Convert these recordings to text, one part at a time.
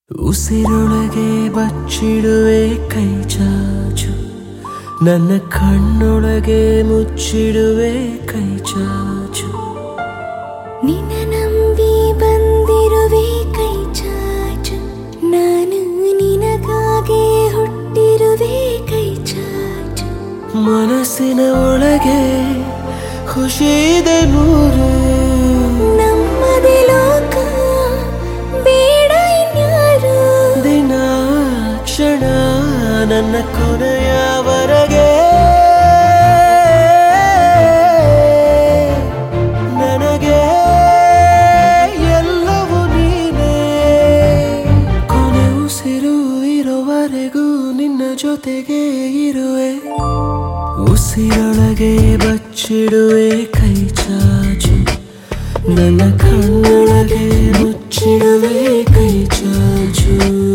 ಉಸಿರೊಳಗೆ ಬಚ್ಚಿಡುವೆ ಕೈ ಚಾಚು ನನ್ನ ಕಣ್ಣೊಳಗೆ ಮುಚ್ಚಿಡುವೆ ಕೈ ಚಾಚು ನಿನ್ನ ನಂಬಿ ಬಂದಿರುವೆ ಕೈ ಚಾಚು ನಾನು ನಿನಗಾಗೆ ಹುಟ್ಟಿರುವೆ ಕೈ ಚಾಚು ಮನಸ್ಸಿನ ಒಳಗೆ ಖುಷಿದೆ ನೂರು ನಮ್ಮದೇ ಲೋಕ ಬೇಡ ಇನ್ಯಾರು ದಿನ ಕ್ಷಣ ನನ್ನ ಕೊನೆಯವರೆಗೆ ನನಗೆ ಎಲ್ಲವೂ ನೀನೇ ಕೊನೆ ಉಸಿರು ಇರುವವರೆಗೂ ನಿನ್ನ ಜೊತೆಗೆ ಇರುವೆ ಉಸಿರೊಳಗೆ ಬಚ್ಚಿಡುವೆ ಕೈ ಚಾಚು ನನ್ನ ಕಣ್ಣೊಳಗೆ ಮುಚ್ಚಿಡುವೆ ಕೈ ಚಾಚು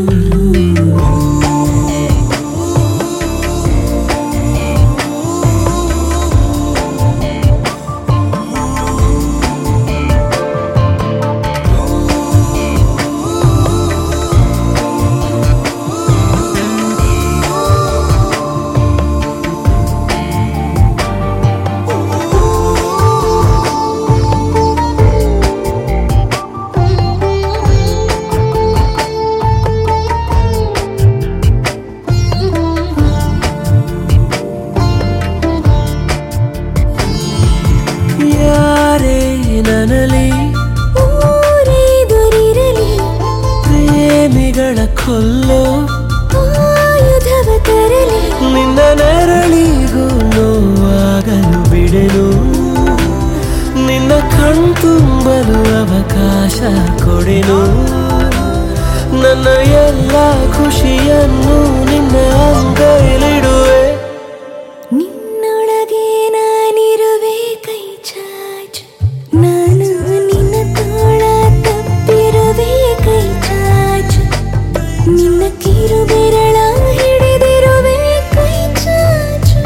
ಯಾರೇ ನನಲಿ ಊರೇ ದೊರಿರಲಿ ಪ್ರೇಮಿಗಳ ಕೊಲ್ಲೋ ಆಯುಧವ ತರಲಿ ನಿನ್ನ ನೆರಳಿಗೂ ನೋವಾಗಲು ಬಿಡೆನು ನಿನ್ನ ಕಣ್ತುಂಬಲು ಅವಕಾಶ ಕೊಡೆನು ನನ್ನ ಎಲ್ಲ ಖುಷಿಯನ್ನು ನಿನ್ನ ಅಂಗೈಲಿಡುವೆ ನಿನ್ನೊಳಗೆ ನಾನಿರುವೆ ಕೈ ಚಾಚು ನಾನು ನಿನ್ನ ತೋಳ ತಪ್ಪಿರುವೆ ಕೈ ಚಾಚು ನಿನ್ನ ಕಿರು ಬೆರಳ ಹಿಡಿದಿರುವೆ ಕೈ ಚಾಚು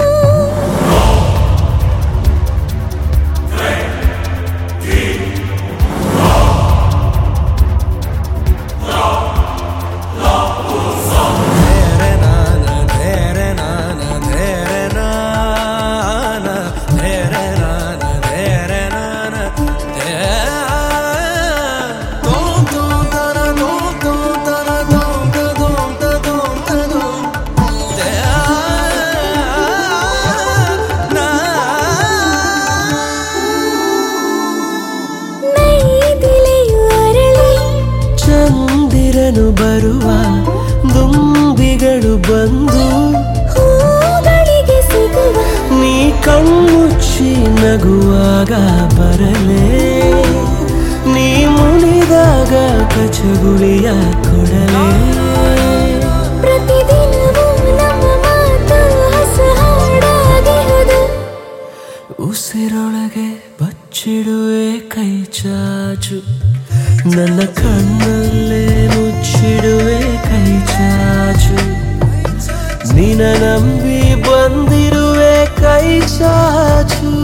ನೈದಿಲೆಯು ಅರಳಿ ಚಂದಿರನು ಬರುವ ದುಂಬಿಗಳು ಬಂದು ಹೂಗಳಿಗೆ ಸಿಗುವ ನೀ ಕಣ್ಣುಚ್ಚಿ ನಗುವಾಗ ಬರಲೇ ನೀ ಮುನಿದಾಗ ಕಚಗುಳಿಯ ಕೊಡಲೇ ಪ್ರತಿದಿನವೂ ನಮ್ಮ ಮಾತು ಹೊಸ ಹಾಡಾಗಿಹುದು ಉಸಿರೊಳಗೆ ಬಚ್ಚಿಡುವೆ ಕೈ ಚಾಚು ನನ್ನ ಕಣ್ಣಲ್ಲೇ ಮುಚ್ಚಿಡುವೆ ಕೈ ಚಾಚು ನಿನ ನಂಬಿ ಬಂದಿರುವೆ ಕೈ ಚಾಚು